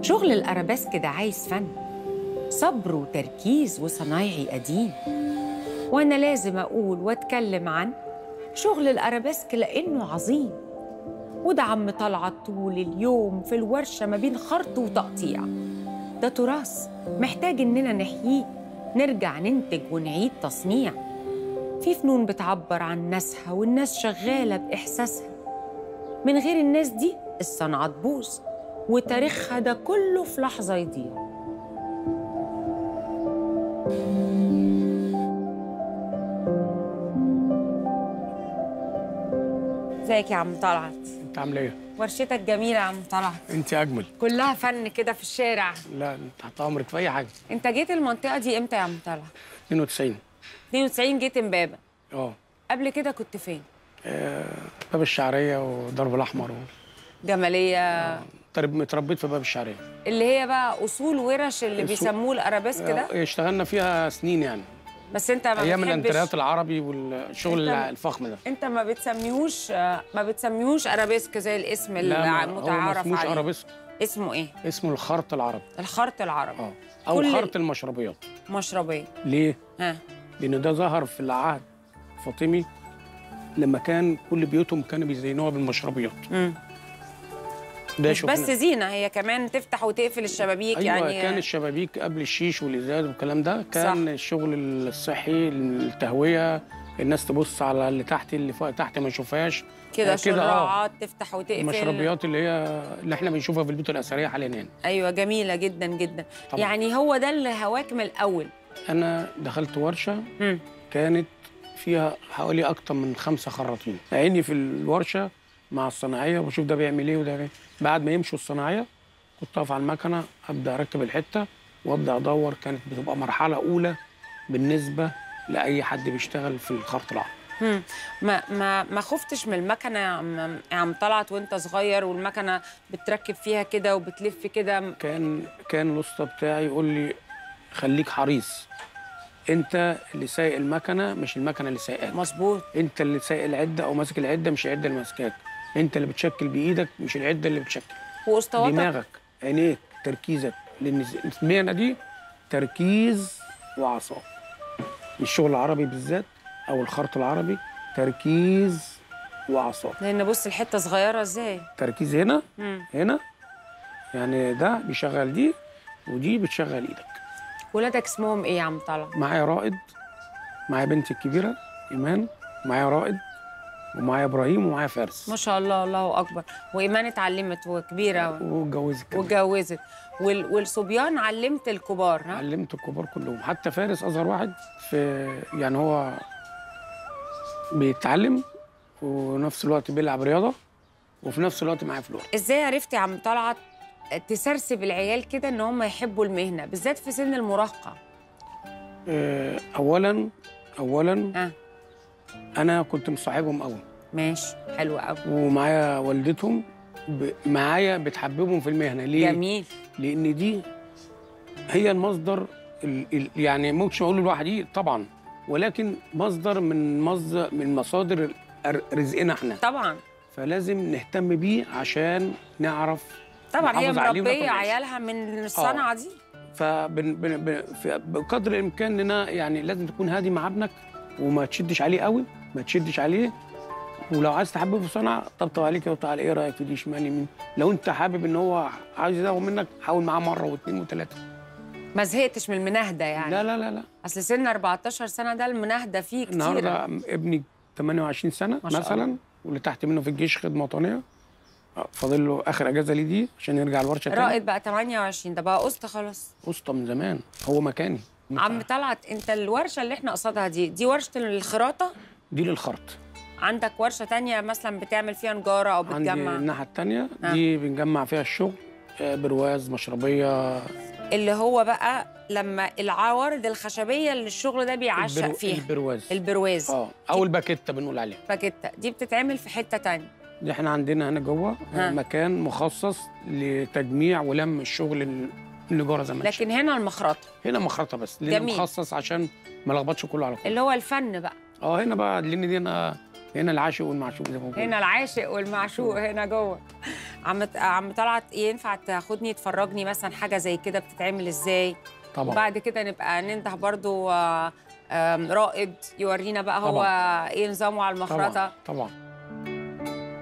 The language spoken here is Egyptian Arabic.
شغل الأرابيسك ده عايز فن صبر وتركيز وصنايعي قديم وأنا لازم أقول وأتكلم عن شغل الأرابيسك لأنه عظيم وده عم طلعت طول اليوم في الورشة ما بين خرط وتقطيع ده تراث محتاج إننا نحييه نرجع ننتج ونعيد تصنيع في فنون بتعبر عن ناسها والناس شغالة بإحساسها من غير الناس دي الصنعة تبوظ وتاريخها ده كله في لحظة يضيع ازيك يا عم طلعت انت عامله ايه؟ ورشتك جميلة يا عم طلعت انت اجمل كلها فن كده في الشارع لا انت تحت امرك في اي حاجه انت جيت المنطقة دي امتى يا عم طلعت 92 92 جيت امبابة اه قبل كده كنت فين باب الشعريه ودرب الاحمر و... جمالية ترب- متربيت في باب الشعريه اللي هي بقى اصول ورش اللي أصول- بيسموه الارابيسك ده آه، اشتغلنا فيها سنين يعني بس انت ما ايام بتحبش الانتريات العربي والشغل أنت- الفخم ده انت ما بتسميهوش ما بتسميهوش ارابيسك زي الاسم لا ما- المتعارف هو ما اسموش عليه ارابيسك اسمه ايه اسمه الخرط العربي الخرط العربي اه او كل- خرط المشربيات مشربيه ليه؟ ها لان ده ظهر في العهد الفاطمي لما كان كل بيوتهم كانوا بيزينوها بالمشربيات مم. ده مش شغلنا. بس زينه هي كمان تفتح وتقفل الشبابيك ايوه يعني كان الشبابيك قبل الشيش والازاز والكلام ده كان صح. الشغل الصحي التهويه الناس تبص على اللي تحت اللي فوق تحت ما يشوفهاش كده آه، كده اه شراعات تفتح وتقفل المشربيات اللي هي اللي احنا بنشوفها في البيوت الاثريه حاليا يعني ايوه جميله جدا جدا طبعا. يعني هو ده اللي هواك من الاول انا دخلت ورشه مم. كانت فيها حوالي اكتر من خمسه خراطين عيني في الورشه مع الصناعيه وبشوف ده بيعمل ايه وده بيعمل إيه. بعد ما يمشوا الصناعيه كنت اقف على المكنه ابدا اركب الحته وابدا ادور كانت بتبقى مرحله اولى بالنسبه لاي حد بيشتغل في الخرط العربي مم. ما ما ما خفتش من المكنه يا عم يا عم طلعت وانت صغير والمكنه بتركب فيها كده وبتلف كده كان كان الاسطى بتاعي يقول لي خليك حريص انت اللي سايق المكنه مش المكنه اللي سايقاك مظبوط انت اللي سايق العده او ماسك العده مش العده اللي ماسكاك انت اللي بتشكل بايدك مش العده اللي بتشكل واسطواتك دماغك عينيك تركيزك لان المهنه دي تركيز واعصاب الشغل العربي بالذات او الخرط العربي تركيز واعصاب لان بص الحته صغيره ازاي تركيز هنا مم. هنا يعني ده بيشغل دي ودي بتشغل ايدك ولادك اسمهم ايه يا عم طلعت معايا رائد معايا بنتي الكبيره ايمان معايا رائد ومعايا ابراهيم ومعايا فارس ما شاء الله الله اكبر وايمان اتعلمت وكبيره واتجوزت كمان. واتجوزت وال... والصبيان علمت الكبار ها علمت الكبار كلهم حتى فارس اصغر واحد في يعني هو بيتعلم ونفس الوقت بيلعب رياضه وفي نفس الوقت معاه فلوس ازاي عرفت يا عم طلعت تسرسب العيال كده ان هم يحبوا المهنه بالذات في سن المراهقه آه، اولا اولا اه انا كنت مصاحبهم قوي ماشي حلو قوي ومعايا والدتهم ب... معايا بتحببهم في المهنه ليه جميل لان دي هي المصدر ال... ال... يعني ممكن اقول لوحدي طبعا ولكن مصدر من مصدر من مصادر ال- رزقنا احنا طبعا فلازم نهتم بيه عشان نعرف طبعا هي نحافظ عليه وناكل مربيه عيش. عيالها من الصنعه دي فبن بن بن ف- بقدر الامكان اننا يعني لازم تكون هادي مع ابنك وما تشدش عليه قوي ما تشدش عليه ولو عايز تحببه في صنعه طبطب عليه كده وتعالى ايه رايك في دي شمال يمين لو انت حابب ان هو عايز يزوغ منك حاول معاه مره واثنين وثلاثه ما زهقتش من المناهده يعني لا لا لا لا اصل سن 14 سنه ده المناهده فيه كتير النهارده ابني 28 سنه ما شاء مثلا واللي تحت منه في الجيش خدمه وطنيه آه، فاضل له اخر اجازه ليه دي عشان يرجع الورشه تاني رائد بقى 28 ده بقى قسط خلاص اسطى من زمان هو مكاني عم طلعت انت الورشه اللي احنا قصادها دي دي ورشه الخراطه دي للخرط عندك ورشه تانية مثلا بتعمل فيها نجاره او عندي بتجمع الناحيه الثانيه آه. دي بنجمع فيها الشغل آه، برواز مشربيه اللي هو بقى لما العوارض الخشبيه اللي الشغل ده بيعشق البرو- فيها البرواز البرواز اه او الباكيته بنقول عليها باكيتة دي بتتعمل في حته تانية دي احنا عندنا هنا جوه ها. آه، مكان مخصص لتجميع ولم الشغل ال- النجاره زي ما لكن هنا المخرطه هنا مخرطه بس لان جميل. مخصص عشان ما لخبطش كله على كله اللي هو الفن بقى اه هنا بقى لان دي هنا هنا العاشق والمعشوق زي ما بقول هنا العاشق والمعشوق هنا جوه عم عم طلعت ينفع تاخدني تفرجني مثلا حاجه زي كده بتتعمل ازاي طبعا وبعد كده نبقى ننده برضو آه، آم، رائد يورينا بقى هو طبعاً. ايه نظامه على المخرطه طبعا طبعا